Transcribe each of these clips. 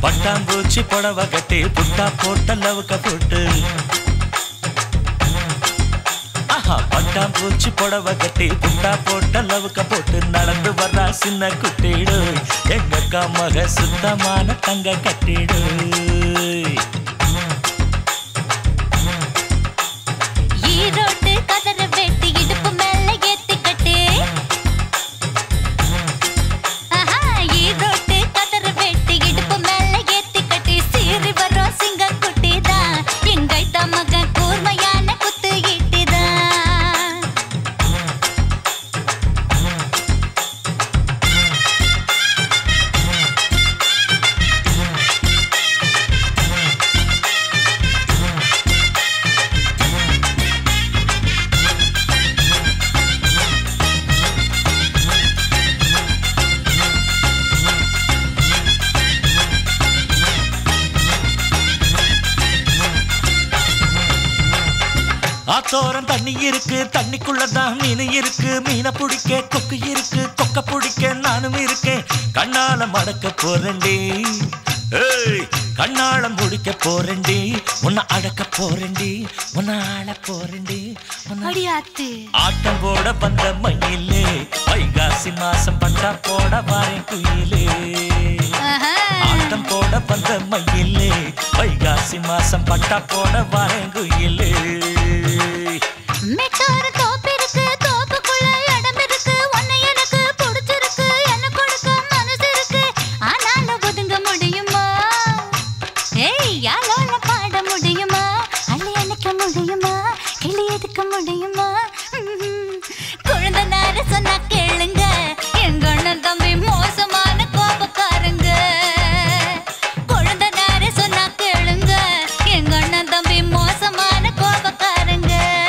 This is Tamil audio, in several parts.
பட்டாம்பூச்சி புடவை கட்டி புட்டா போட்ட லவுக்க போட்டு ஆஹா பட்டாம்பூச்சி புடவை கட்டி புட்டா போட்ட லவுக்க போட்டு நடந்து வர்றா சின்ன குட்டிடு எங்க அக்கா மக சுத்தமான தங்க கட்டிடு ஈரோட்டு கதற வெட்டி இடுப்பு மேல ஏத்தி கட்டு ஆஹா, ஈரோட்டு கதற வெட்டி இடுப்பு மேல ஏத்தி கட்டி சீறி வரும் சிங்க குட்டிதான் எங்கைத்த மகன் கூர்மையான குத்து ஈட்டிதான் ஆத்தோரம் தண்ணி இருக்கு தண்ணிக்குள்ளதான் மீன் இருக்கு மீனை பிடிக்க கொக்கு இருக்கு கொக்க பிடிக்க நானும் இருக்கேன் கண்ணால மடக்க போறேன்டி ஏய் கண்ணால முடிக்க போறேன்டி உன்னை அடக்க போறேன்டி உன்னை ஆள போறேன்டி உன்னை அடியாத்து ஆட்டம் போட வந்த மயிலே வைகாசி மாசம் பட்டா போட வாரேன் குயிலே ஆஹா. ஆட்டம் போட வந்த மயிலே வைகாசி மாசம் பட்டா போட வாரேன் குயிலே மெட்டோரு தோப்பு இருக்கு தோப்புக்குள்ள இடம் இருக்கு உன்னை எனக்கு பிடிச்சிருக்கு என்ன கொடுக்க மனசு இருக்கு ஆனாலும் ஒதுங்க முடியுமா ஏய் யாழோல பாட முடியுமா அள்ளி அணைக்க முடியுமா கிளி எதுக்க முடியுமா ம்ம். குழந்தை நேர சொன்னா கேளுங்க எங்க அண்ணன் தம்பி மோசமான கோபக்காரங்க குழந்தை நேர சொன்னா கேளுங்க எங்க அண்ணன் தம்பி மோசமான கோபக்காரங்க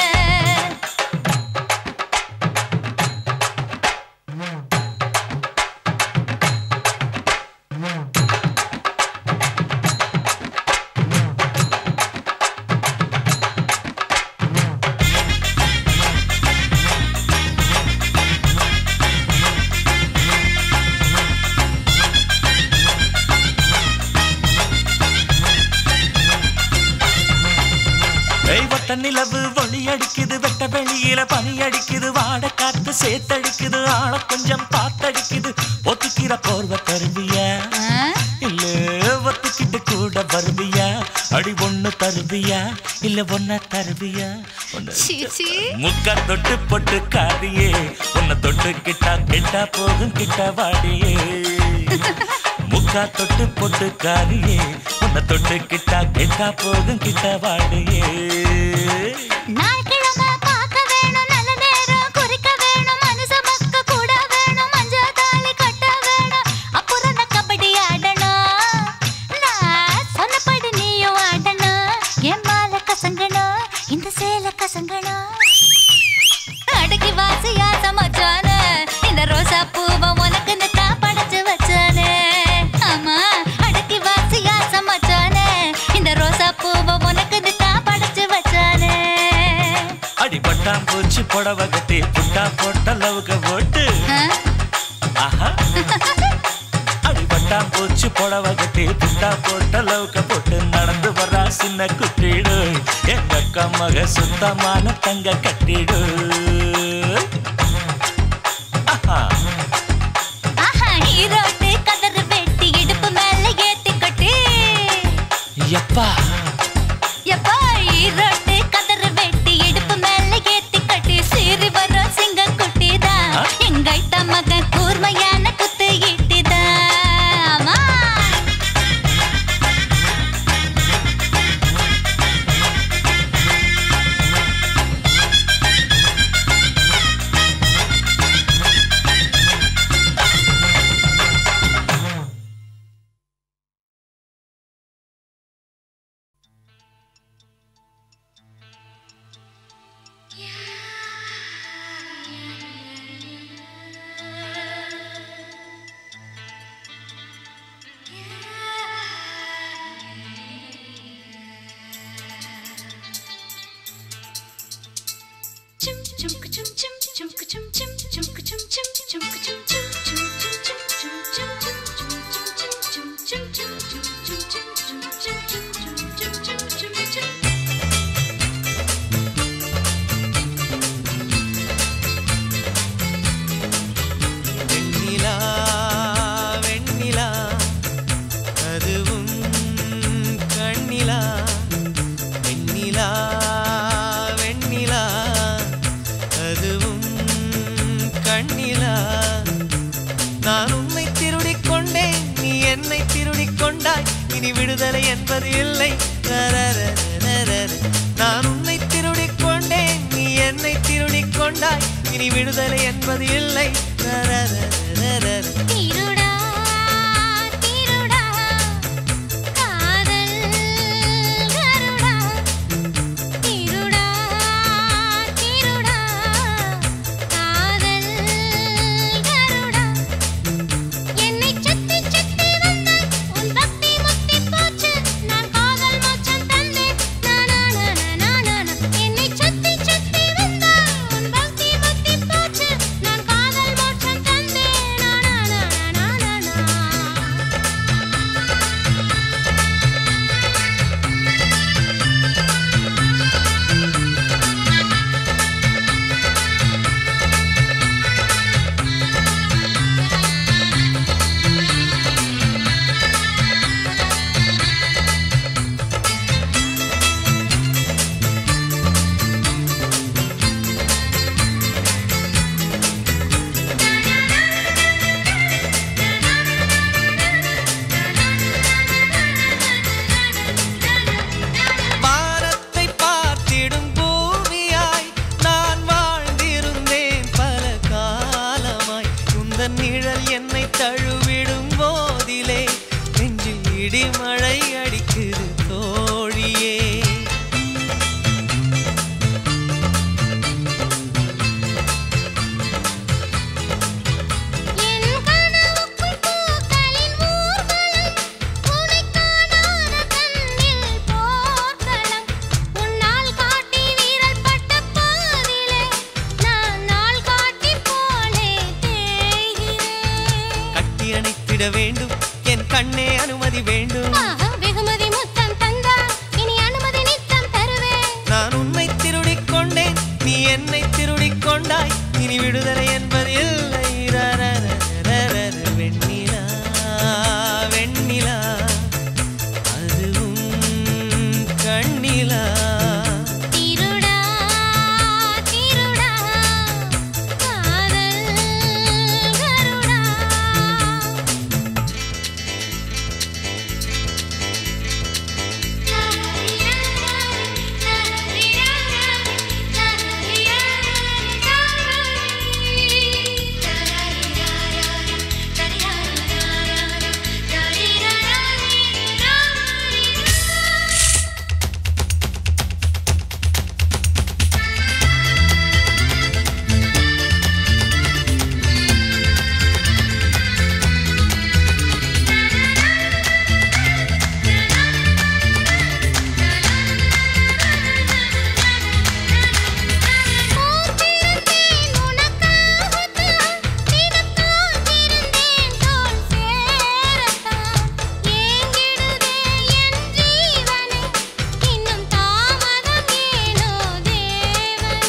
ஏய் வட்ட நிலவு ஒளி அடிக்குது வெட்ட வெளியில பனி அடிக்குது வாட காத்து சேத்தடிக்குது ஆள கொஞ்சம் பாத்தடிக்குது ஒத்துக்கிற போர்வ தருவியா ஆ? இல்ல ஒத்துக்கிட்டு கூட வருவியா அடி ஒண்ணு தருவியா இல்ல ஒன்ன தருவியா ஒண்ணு சீ, சீ. முக்கா தொட்டு பொட்டு காரியே உன்னை தொட்டு கிட்டா கிட்டா போகும் கிட்ட வாடியே முக்கா தொட்டு பொட்டு காரியே உன்னை தொட்டு கிட்டா கிட்டா போகும் கிட்ட வாடியே நாய்க்கிழமை பார்க்க வேணும் நல்ல நேரம் குறிக்க வேணும் மனுஷ மக்க கூட வேணும் மஞ்சள் தாலி கட்ட வேணும் அப்புறம் நான் கபடி ஆடணும் நான் சொன்னபடி நீயும் ஆடணும் என் மாலை கசங்கணும் இந்த சேலை கசங்கணும் அடக்கி வாசியா சமைச்சானே இந்த ரோசா பூவை உனக்கு தான் படைச்சு வச்சானே ஆமா அடக்கி வாசியா சமைச்சானே இந்த ரோசா பூவை உனக்கு தான் படைச்சு வச்சானே அடி பட்டாம்பூச்சி புடவை கட்டி புட்டா போட்ட லவுக போட்டு ஆ? ஆஹா அடி பட்டாம்பூச்சி புடவை கட்டி புட்டா போட்ட லவுக்க போட்டு நடந்து வர்றா சின்ன குட்டிடு எங்க அக்கா மக சுத்தமான தங்க கட்டிடு ஆஹா ஆஹா ஈரோட்டு கதறு வெட்டி இடுப்பு மேல ஏத்தி கட்டி எப்பா எப்பா ஈரோட்டு கதறு வெட்டி இடுப்பு மேல ஏத்தி கட்டி சீறி வரும் சிங்க குட்டிதான் ஆ? எங்க ஐட்ட மகன் கூர்மையான குத்து ஈட்டிதான் ஆமா என்னை திருடிக் கொண்டாய் இனி விடுதலை என்பது இல்லை ரரரரரரர. நான் உன்னை திருடிக் கொண்டேன் நீ என்னை திருடிக் கொண்டாய் இனி விடுதலை என்பது இல்லை ரரரரரர. திருடா திருடா காதல் கருடா திருடா திருடா காதல் கருடா என்னை சுத்தி சுத்தி வந்தாய் உன் பக்தி முத்தி போச்சு நான் காதல் மோட்சம் தந்தேன் நானானானானானா. என்னை சுத்தி சுத்தி வந்தாய் உன் பக்தி முத்தி போச்சு நான் காதல் மோட்சம் தந்தேன் நானானானானானா. வானத்தை பார்த்திடும் பூமியாய் நான் வாழ்ந்திருந்தேன் பல காலமாய் உந்தன் நிழல் என்னை தழுவிடும் போதிலே நெஞ்சில் இடிமழை அடிக்குது தோழியே என் கனவுக்குள் பூக்களின் ஊர்வலம் உனைக் காணாத கண்ணில் போர்க்களம் உன்னால் காட்டி வீரல் பட்ட பாதிலே நான் நாள் காட்டி போலே தேய்கிறேன் கட்டி அணைத்திட வேண்டும் என் கண்ணே அனுமதி வேண்டும் ஆஹா, வெகுமதி முத்தம் தந்தா இனி அனுமதி நித்தம் தருவேன் நான் உன்னை திருடிக் கொண்டேன் நீ என்னை திருடிக் கொண்டாய் இனி விடுதலை என்பது இல்லை ரரரரரர. வெண்ணிலா வெண்ணிலா அதுவும் கண்ணிலா திருடா திருடா காதல் கருடா பூத்திருந்தேன் உனக்காகத்தான் தினம் காத்திருந்தேன் தோள் சேரத்தான் ஏங்கிடுதே என் ஜீவனே இன்னும் தாமதம் ஏனோ தேவனே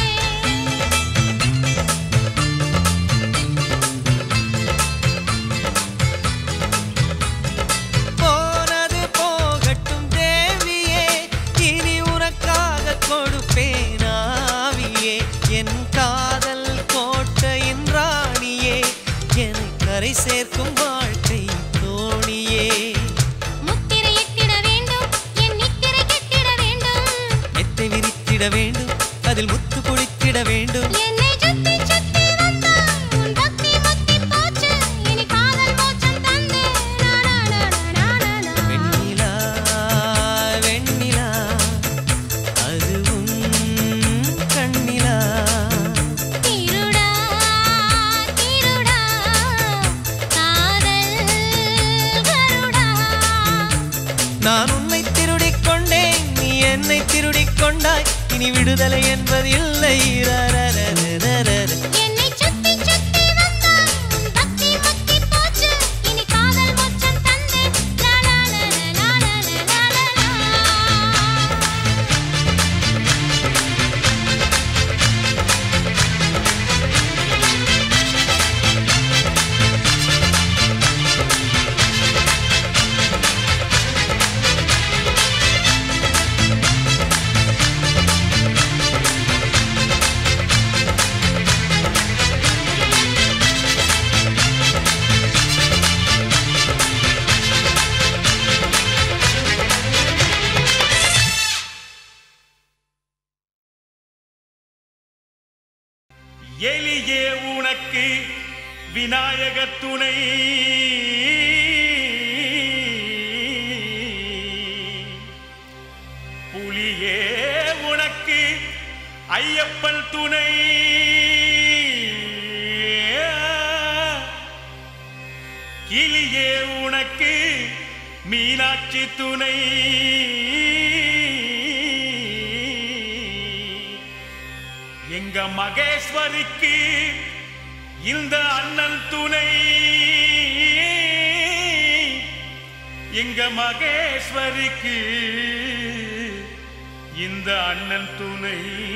போனது போகட்டும் தேவியே இனி உனக்காக கொடுப்பேன் ஆவியே என் காதல் கோட்டையின் ராணியே என்னை கரை சேர்க்கும் வாழ்க்கை தோணியே முத்திரையிட்டிட வேண்டும் என் நித்திரை கெட்டிட வேண்டும் மெத்தை விரித்திட வேண்டும் அதில் முத்து குளித்திட வேண்டும் என்னை சுத்தி சுத்தி வந்தாய் உன் பக்தி முத்தி போச்சு இனி காதல் மோட்சம் தந்தே நானானானானானா. வெண்ணிலா வெண்ணிலா அதுவும் கண்ணிலா திருடா திருடா காதல் கருடா நான் உன்னை திருடிக் கொண்டேன் நீ என்னை திருடிக் கொண்டாய் இனி விடுதலை என்பது இல்லை ரரரரரர. என்னை சுத்தி சுத்தி வந்தாய் உன் பக்தி முத்தி போச்சு இனி காதல் மோட்சம் தந்தே லாலாலாலாலாலாலாலா. ஆ எலியே உனக்கு விநாயக துணை புலியே உனக்கு ஐயப்பன் துணை கிளியே உனக்கு மீனாட்சி துணை எங்க மகேஸ்வரிக்கு இந்த அண்ணன் துணை எங்க மகேஸ்வரிக்கு இந்த அண்ணன் துணை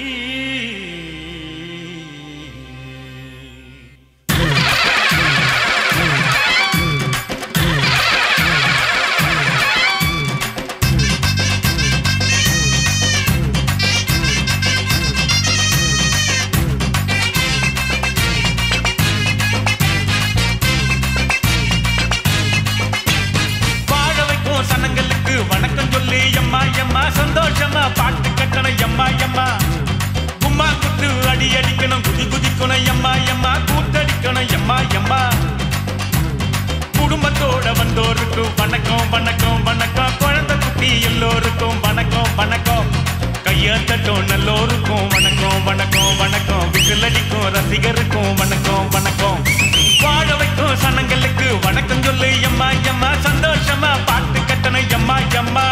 வாழ வைக்கும் சனங்களுக்கு வணக்கம் சொல்லி எம்மா எம்மா சந்தோஷமா பாட்டு கட்டணும் எம்மா எம்மா கும்மா குத்து அடி அடிக்கணும் குதி குதிக்கணும் எம்மா எம்மா கூத்தடிக்கணும் எம்மா எம்மா குடும்பத்தோட வந்தோருக்கும் வணக்கம் வணக்கம் வணக்கம் குழந்தை குட்டி எல்லோருக்கும் வணக்கம் வணக்கம் கைய தட்டும் நல்லோருக்கும் வணக்கம் வணக்கம் வணக்கம் விசில் அடிக்கும் ரசிகருக்கும் வணக்கம் வணக்கம் வாழ வைக்கும் சனங்களுக்கு வணக்கம் சொல்லு எம்மா எம்மா சந்தோஷமா பாட்டு கட்டணும் எம்மா எம்மா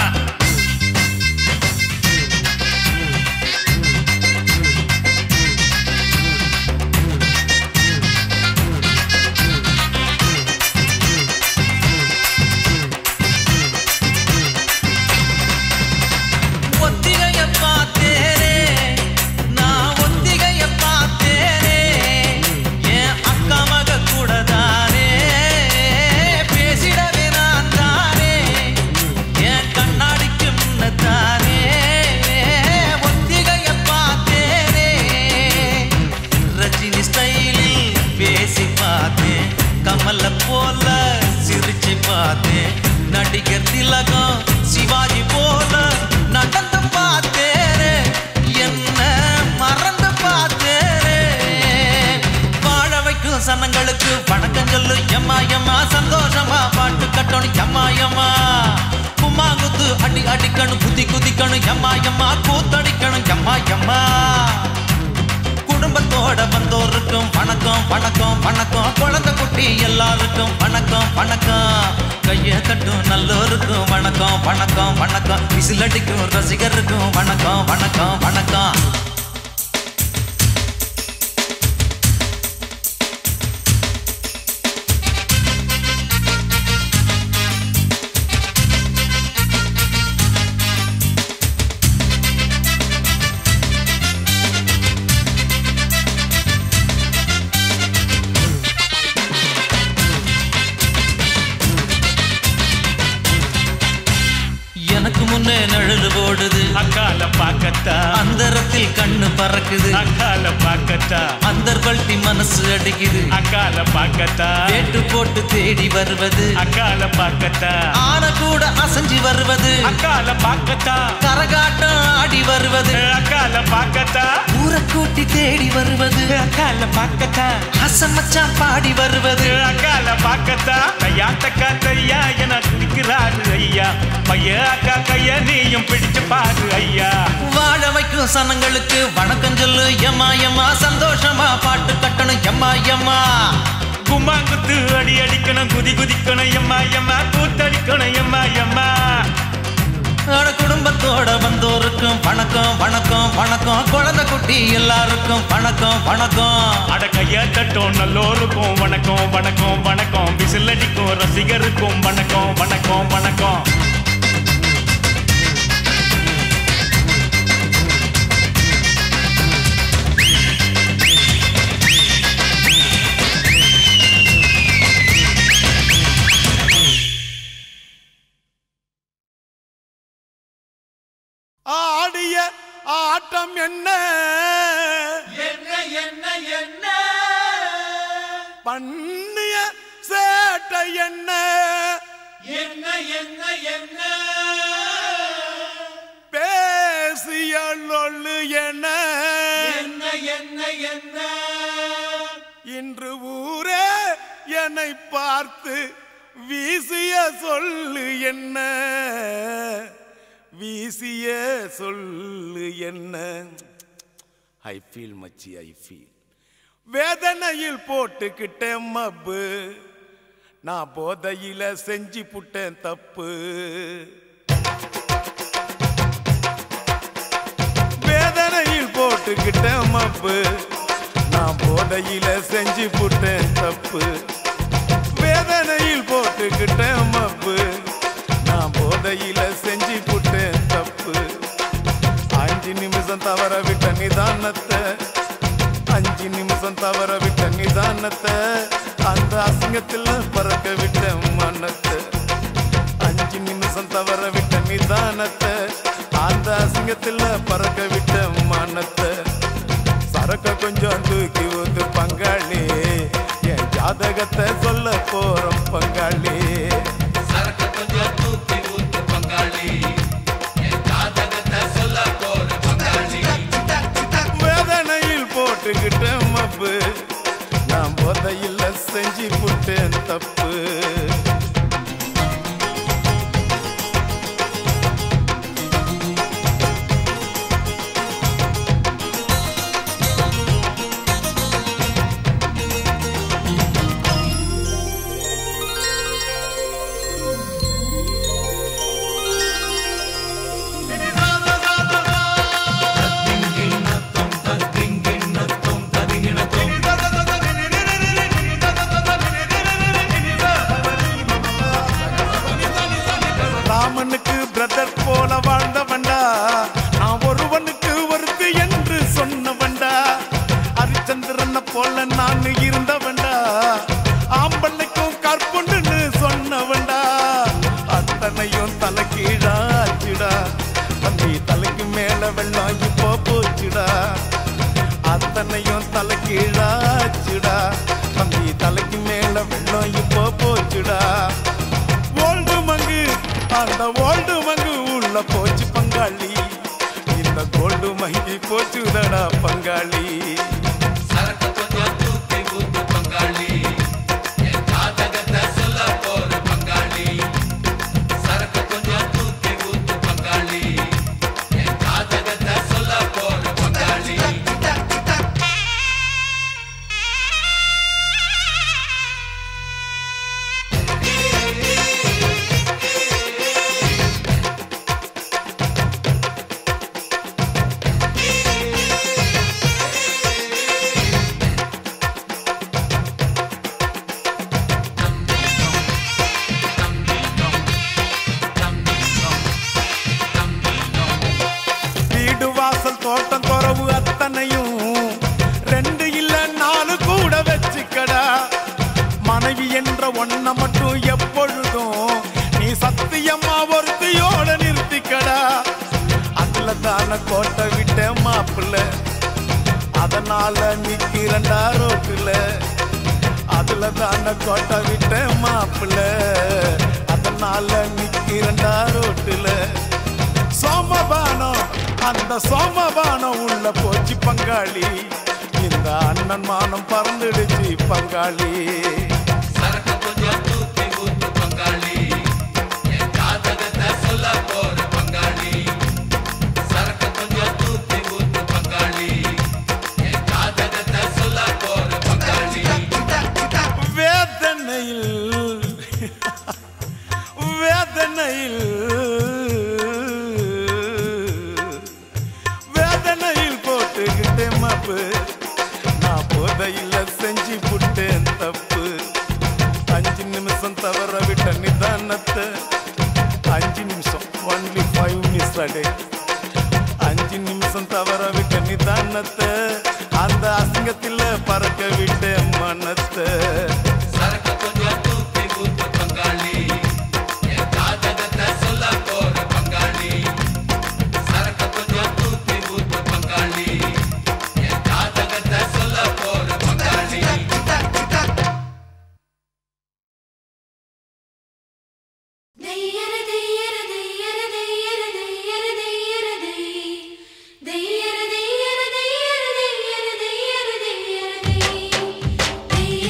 ஒத்திகைய பார்த்தேனே நான் ஒத்திகைய பார்த்தேனே என் அக்கா மக கூட தானே பேசிடவே நான் தானே என் கண்ணாடிக்கு முன்ன தானே ஒத்திகைய பார்த்தேனே ரஜினி ஸ்டைலில் பேசி பார்த்தேன் கமல போல சிரிச்சு பார்த்தேன் நடிகர் திலகம் சிவாஜி போல நடந்து பார்த்தேனே என்ன மறந்து பார்த்தேனே வாழ வைக்கும் சனங்களுக்கு வணக்கம் சொல்லு எம்மா எம்மா சந்தோஷமா பாட்டு கட்டணும் எம்மா எம்மா கும்மா குத்து அடி அடிக்கணும் குதி குதிக்கணும் எம்மா எம்மா கூத்தடிக்கணும் எம்மா எம்மா குடும்பத்தோட வந்தோருக்கும் வணக்கம் வணக்கம் வணக்கம் குழந்தை குட்டி எல்லாருக்கும் வணக்கம் வணக்கம் கைய கட்டும் நல்லோருக்கும் வணக்கம் வணக்கம் வணக்கம் விசில் அடிக்கும் ரசிகருக்கும் வணக்கம் வணக்கம் வணக்கம் எனக்கு முன்னே நழுது போடுது அக்கால பாக்கத்தா அந்தரத்தில் கண்ணு பறக்குது அக்கால பாக்கத்தா அந்தர் பல்ட்டி மனசு அடிக்குது அக்கால பாக்கத்தா வேட்டு போட்டு தேடி வருவது அக்கால பாக்கத்தா ஆன கூட அசைஞ்சு வருவது அக்கால பாக்கத்தா கரகாட்டம் ஆடி வருவது அக்கால பாக்கத்தா ஊரை கூட்டி தேடி வருவது அக்கால பாக்கத்தா அசமச்சான் பாடி வருவது அக்கால பாக்கத்தா கையா தக்கா தையா என துடிக்கிறாரு ஐயா பைய அக்கா கைய நீயும் பிடிச்சு பாரு ஐயா வாழ வைக்கும் சனங்களுக்கு வணக்கம் சொல்லு எம்மா எம்மா சந்தோஷமா பாட்டு கட்டணும் எம்மா எம்மா கும்மாங்குத்து அடி அடிக்கணும் குதி குதிக்கணும் எம்மா எம்மா கூத்தடிக்கணும் எம்மா எம்மா ஆன குடும்பத்தோட வந்தோருக்கும் வணக்கம் வணக்கம் வணக்கம் குழந்தை குட்டி எல்லாருக்கும் வணக்கம் வணக்கம் அட கைய தட்டும் நல்லோருக்கும் வணக்கம் வணக்கம் வணக்கம் விசில் அடிக்கும் ரசிகருக்கும் வணக்கம் வணக்கம் வணக்கம் ஆடிய ஆட்டம் என்ன என்ன என்ன என்ன பண்ணிய சேட்டை என்ன என்ன என்ன என்ன பேசிய லொள்ளு என்ன என்ன என்ன என்ன இன்று ஊரே என்னை பார்த்து வீசிய சொல்லு என்ன வீசிய சொல்லு என்ன ஐ ஃபீல் மச்சி ஐ ஃபீல் வேதனையில் போட்டுக்கிட்டேன் மப்பு நான் போதையில செஞ்சு புட்டேன் தப்பு வேதனையில் போட்டுக்கிட்டேன் மப்பு நான் போதையில செஞ்சு புட்டேன் தப்பு வேதனையில் போட்டுக்கிட்டேன் மப்பு நான் போதையில செஞ்சு புட்டேன் தப்பு அஞ்சு நிமிஷம் தவற விட்ட நிதானத்தை அஞ்சு நிமிஷம் தவற விட்ட நிதானத்தை அந்த அசிங்கத்தில் பறக்க விட்ட மனத்தை அஞ்சு நிமிஷம் தவற விட்ட நிதானத்தை அந்த அசிங்கத்தில் பறக்க விட்ட மனத்தை சரக்க கொஞ்சம் தூக்கி ஊத்து பங்காளி என் ஜாதகத்தை சொல்ல போறோம் பங்காளி சரக்கு கொஞ்சம் தூக்கி ஊத்து பங்காளி என் ஜாதகத்தை சொல்ல போற பங்காளி வேதனையில் போட்டுக்கிட்ட மப்பு நான் போதையில் செஞ்சு புட்டேன் தப்பு ராமனுக்கு பிரதர் போல வாழ்ந்தவன்டா நான் ஒருவனுக்கு ஒருத்தி என்று சொன்னவன்டா ஹரிச்சந்திரனை போல நான் இருந்தவன்டா ஆம்பளைக்கும் கற்புண்டுன்னு சொன்னவன்டா அத்தனையும் தலை கீழாச்சுடா தம்பி தலைக்கு மேல வெள்ளம் இப்போ போச்சுடா அத்தனையும் தலை கீழாச்சுடா தம்பி தலைக்கு மேல வெள்ளம் இப்போ போச்சுடா ஓல்டு மங்கு அந்த ஓல்டு மங்கு உள்ள போச்சு பங்காளி இந்த கோல்டு மங்கி போச்சுதடா பங்காளி சரக்கு கொஞ்சம் தூக்கி ஊத்து பங்காளி என் ஜாதகத்தை சொல்ல போற பங்காளி சரக்கு கொஞ்சம் தூக்கி ஊத்து பங்காளி என் ஜாதகத்தை சொல்ல போற பங்காளி வீடு வாசல் தோட்டம் துறவு அத்தனையும் ரெண்டு இல்ல நாலு கூட வச்சுக்கடா மனைவி என்ற ஒன்ன மட்டும் எப்பொழுதும் நீ சத்தியமா ஒருத்தியோட நிறுத்திக்கடா அதுல தான கோட்டை விட்ட மாப்பிள்ள அதனால நிக்கிறண்டா ரோட்டுல அதுல தான கோட்டை விட்ட மாப்பிள்ள அதனால நிக்கிறண்டா ரோட்டுல சோமபானம் அந்த சோமபானம் உள்ள போச்சு பங்காளி இந்த அண்ணன் மானம் பறந்துடுச்சு பங்காளி சரக்கு கொஞ்சம் தூக்கி ஊத்து பங்காளி என் ஜாதகத்தை சொல்ல போற பங்காளி சரக்கு கொஞ்சம் தூக்கி ஊத்து பங்காளி என் ஜாதகத்தை சொல்ல போற பங்காளி வேதனையில் வேதனையில் வேதனையில் போட்டுக்கிட்டேன் மாப்பு நான் போதையில் செஞ்சு புட்டேன் தப்பு அஞ்சு நிமிஷம் தவற விட்ட நிதானத்தை அஞ்சு நிமிஷம் ஒன்லி ஃபைவ் மினிட்ஸ் அடே அஞ்சு நிமிஷம் தவற விட்ட நிதானத்தை அந்த அசிங்கத்தில் பறக்க விட்ட மனத்தை சரக்கு கொஞ்சம் தூக்கி ஊத்து பங்காளி என் ஜாதகத்தை சொல்ல போற பங்காளி சரக்கு கொஞ்சம் தூக்கி ஊத்து பங்காளி என் ஜாதகத்தை சொல்ல போற பங்காளி தெய்யர தெய்யர தெய்யர தெய்யர தெய்யர தெய்யர தெய் தெய்யர தெய்யர தெய்யர தெய்யர தெய்யர தெய்யர தெய்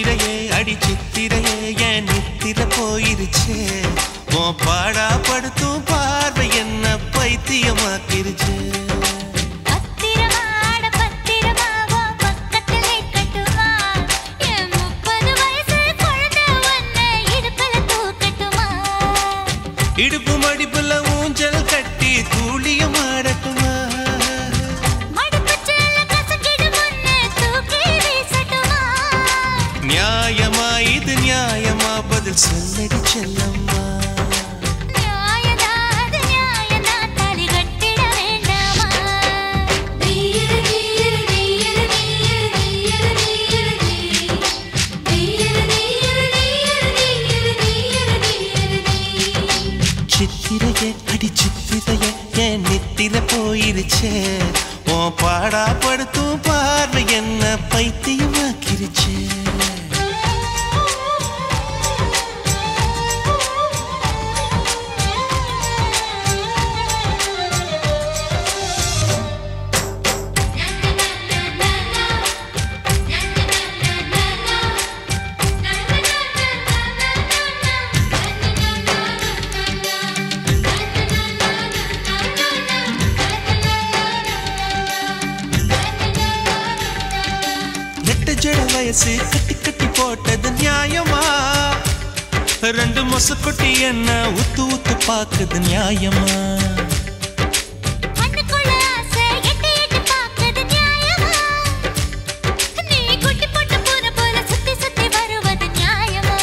சித்திரையே அடி சித்திரையே என் நித்திர போயிருச்சே உன் பாடா படுத்தும் பார்வை என்ன பைத்தியமாக்கிருச்சு பத்திரமா ஆட பத்திரமா வா பக்கத்திலே கட்டுமா என் முப்பது வயசு குழந்தை உன்னை இடுப்புல தூக்கட்டுமா இடுப்பு மடிப்புல ஊஞ்சல் கட்டி தூளியம் ஆடட்டுமா மடுப்பு சேல கசக்கிடு முன்னே தூக்கி வீசட்டுமா நியாயமா இது நியாயமா பதில் சொல்லடி செல்லம்மா நியாயதா அது நியாயதா தாலி கட்டிட வேண்டாமா தெய்யர தெய்யர தெய்யர தெய்யர தெய்யர தெய்யர தெய்யர தெய்யர தெய்யர தெய்யர தெய்யர தெய்யர சித்திரையே அடி சித்திரையே என் நித்திர போயிருச்சே உன் பாடா படுத்தும் பார்வை என்ன பைத்தியமாக்கிருச்சே நெட்ட ஜட வயசு கட்டி கட்டி போட்டது நியாயமா ரெண்டு மொசக்குட்டி என்ன உத்து உத்து பாக்குது நியாயமா கண்ணுக்குள்ள ஆசை எட்டி எட்டி பார்க்குது நியாயமா நீ குட்டி போட்ட பூனை போல சுத்தி சுத்தி வருவது நியாயமா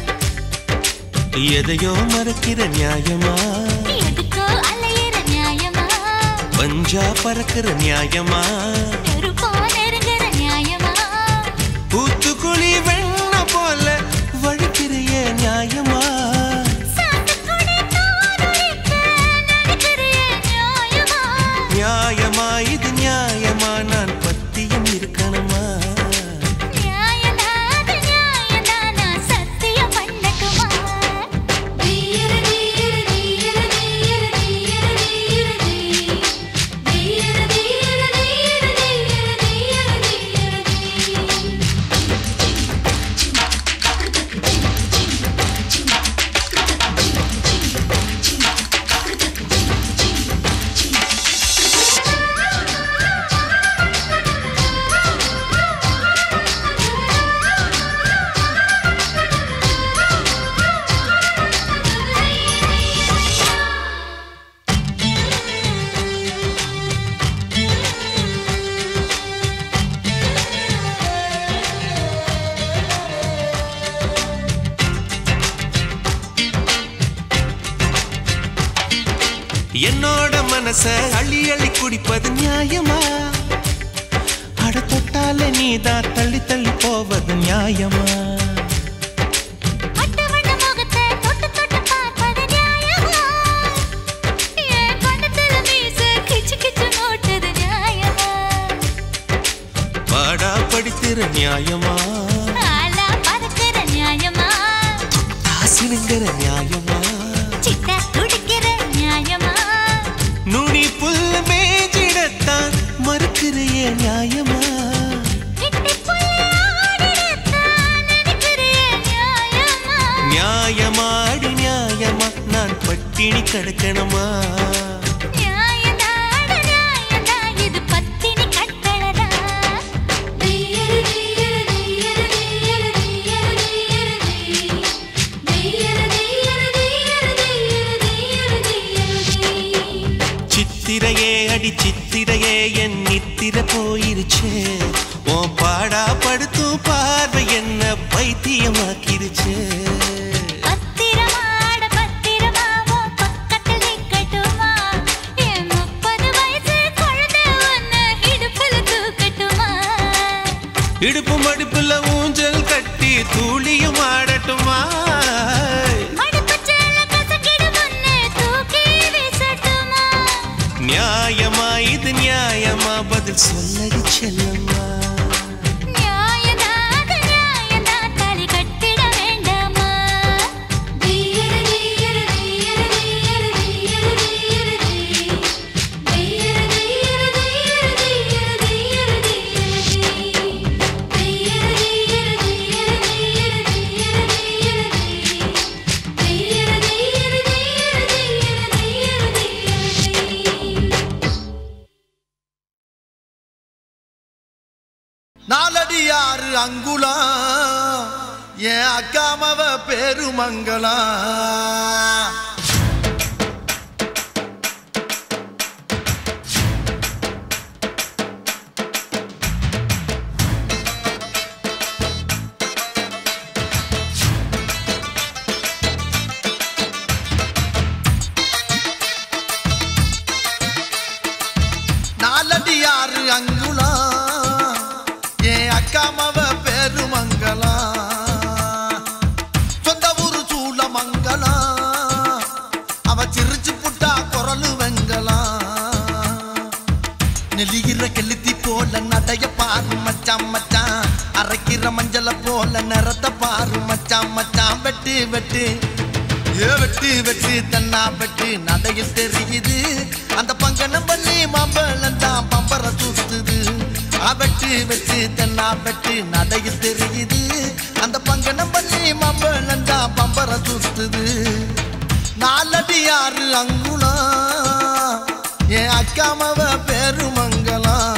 எதையோ மறக்கிற நியாயமா எதுக்கோ அலையிற நியாயமா பஞ்சா பறக்கிற நியாயமா நெருப்போ நெருங்குற நியாயமா ஊத்துக்குழி வெண்ண போல வழிக்கிறிய நியாயமா சாத்துக்குடி தோலுரிக்க நினைக்கிறியே நியாயமா நியாயமா இது நியாயமா நான் பத்தியம் இருக்கணுமா நியாயந்தா அது நியாயந்தா நான் சத்தியம் பண்ணட்டுமா தெய்யர தெய்யர தெய்யர தெய்யர தெய்யர தெய்யர தெய்யர தெய்யர தெய்யர தெய்யர தெய்யர தெய்யர என்னோட மனச அள்ளி அள்ளி குடிப்பது நியாயமா அட தொட்டாலே நீதான் தள்ளி தள்ளி போவது நியாயமா அட்டவண முகத்தை தொட்டு தொட்டு பார்ப்பது நியாயமா என் கண்ணத்துல மீச கிச்சு கிச்சு மூட்டது நியாயமா பாடா படித்திர நியாயமா ஆளா பறக்கிற நியாயமா காசினுங்கிற நியாயமா சிட்டா துடிக்கிற நியாயமா நுனி புல் மேஜிடத்தான் மறுக்கிறைய நியாயமா கிட்டி புள்ள ஆடிடத்தான் நினைக்கிறியே நியாயமா நியாயமாடி நியாயமா நான் பட்டினி கிடக்கணுமா நியாயந்தாட நியாயந்தா இது பத்தினி கட்டளதா தெய்யர தெய்யர தெய்யர தெய்யர தெய்யர தெய்யர தெய்யர தெய்யர தெய்யர தெய்யர தெய்யர சித்திரையே அடி சித்திரையே என் நித்திர போயிருச்சே உன் பாடா படுத்தும் பார்வை என்ன பைத்தியமாக்கிருச்சே பத்திரமா ஆட பத்திரமா உன் பக்கத்தில் நிக்கட்டுமா என் முப்பது வயசு குழந்தை உன்னை இடுப்புல தூக்கட்டுமா இடுப்பு மடிப்புல ஊஞ்சல் கட்டி தூளியும் ஆடட்டுமா மடுப்பு சேல கசக்கிடு முன்னே தூக்கி வீசட்டுமா நியாயமா இது நியாயமா பதில் சொல்லடி செல்லம்மா நியாயந்தா அது நியாயந்தா தாலி கட்டிட வேண்டாமா தெய்யர தெய்யர தெய்யர தெய்யர தெய்யர தெய்யர தெய்யர தெய்யர தெய்யர தெய்யர தெய்யர தெய்யர தெய்யர தெய்யர தெய்யர தெய்யர ஆறு அங்குலம் என் அக்காமவ பெருமங்கலம் நாலடி ஆறு அங்குலம் என் அக்காமவ பெருமங்கலம் சொந்த ஊரு சூளமங்கலம் அவ சிரிச்சு புட்டா குரலு வெங்கலாம் நெலிகிற கெளுத்தி போல நடைய பாரு மச்சான் மச்சான் அரைக்கிற மஞ்சள போல நிறத்த பாரு மச்சான் மச்சான் வெட்டு வெட்டு ஏ வெட்டு வெட்டு தன்னா வெட்டு நடையில் தெரியுது அந்த பங்கனம் பண்ணி மாம்பழம் தான் பம்பர தூத்துது ஆ வெட்டு வெட்டு தென்னா வெட்டு நடையில் தெரியுது அந்த பங்கனம் பண்ணி மாம்பழம் தான் பம்பர தூத்துது நாலடி ஆறு அங்குலம் என் அக்காமவ பெருமங்கலம்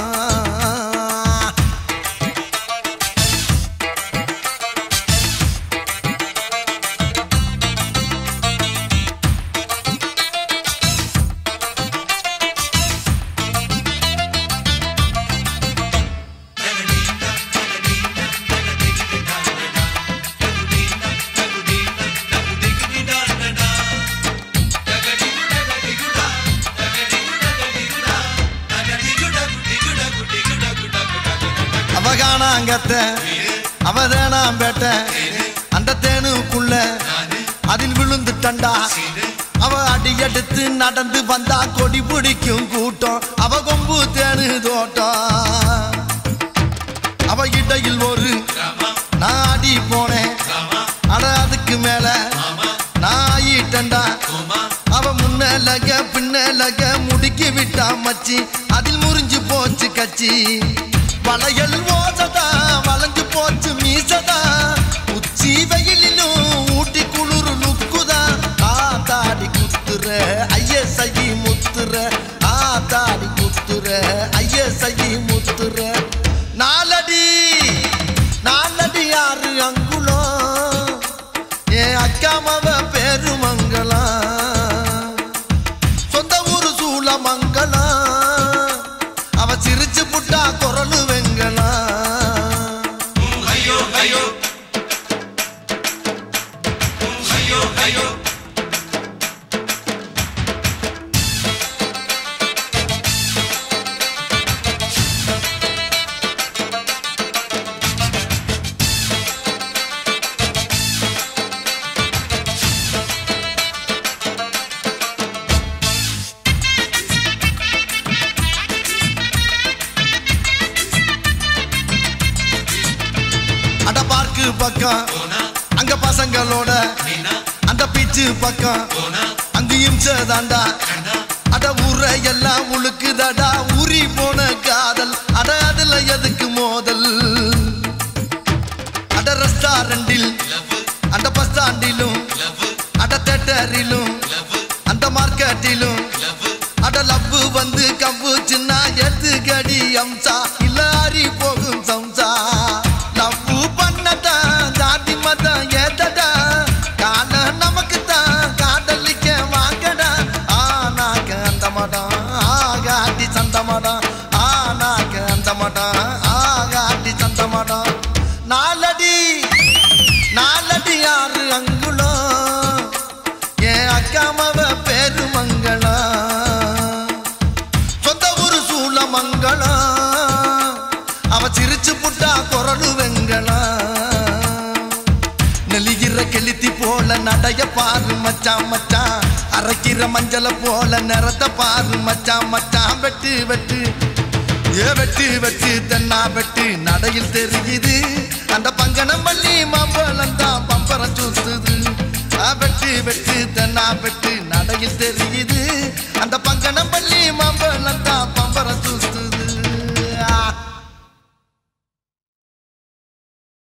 அவ காணாங்கத்த அவ தேனாம் பேட்ட அந்த தேனுக்குள்ள அதில் விழுந்துட்டண்டா அவ அடி எடுத்து நடந்து வந்தா கொடி பிடிக்கும் கூட்டம் அவ கொம்பு தேனு தோட்டம் அவ இடையில் ஒரு நான் அடி போனேன் அட அதுக்கு மேல நான் ஆயிட்டண்டா அவ முன்னலக பின்னலக முடுக்கி விட்டா மச்சி அதில் முறிஞ்சு போச்சு கச்சி வளையல் ஓசதா வளைஞ்சு போச்சு மீசதா உச்சி வெயிலிலும் ஊட்டி குளிர் லுக்குதா ஆத்தாடி குத்துற ஐய சகி முத்துற ஆத்தாடி குத்துற ஐய சகி முத்துற நாலடி நாலடி ஆறு அங்குலம் என் அக்காமவ பெருமங்கலம் சொந்த ஊரு சூளமங்கலம் அவ சிரிச்சு புட்டா குரலு வெங்கலாம் ஐயோ ஐயோ ஐயோ ஐயோ அட பார்க்கு பக்கம் அங்க பசங்களோட அந்த பீச்சு பக்கம் அங்கேயும் சேதாண்டா அட ஊரை எல்லாம் உழுக்குதடா ஊறி போன காதல் அட அதுல எதுக்கு மோதல் அட ரெஸ்டாரண்டில் அந்த பஸ் ஸ்டாண்டிலும் அட தேட்டரிலும் அந்த மார்க்கெட்டிலும் அட லவ்வு வந்து கவ்வு சின்ன எடுத்துக்கடி அம்சா இல்ல அறி போகும் சம்சா லவ்வு பண்ணதா ஜாதி மதம் ஏதடா கால நமக்கு தான் காதலிக்க வாங்கடா ஆனாக்க அந்த மடம் ஆகாட்டி சந்த மடம் ஆனாக்க அந்த மடம் ஆகாட்டி சந்த மடம் நாலடி நாலடி ஆறு அங்குலம் என் அக்காமவ பெருமங்கலம் சொந்த ஊரு சூளமங்கலம் அவ சிரிச்சு புட்டா குரலு வெங்கலாம் நெலிகிற கெளுத்தி போல நடைய பாரு மச்சான் மச்சான் அரைக்கிற மஞ்சள போல நிறத்த பாரு மச்சான் மச்சான் வெட்டு வெட்டு ஏ வெட்டு வெட்டு தென்னா வெட்டு நடையில் தெரியுது அந்த பங்கனம் பள்ளி மாம்பழம் தான் பம்பரம் சூத்துது ஆ, வெட்டு வெட்டு தென்னா வெட்டு நடையில் தெரியுது அந்த பங்க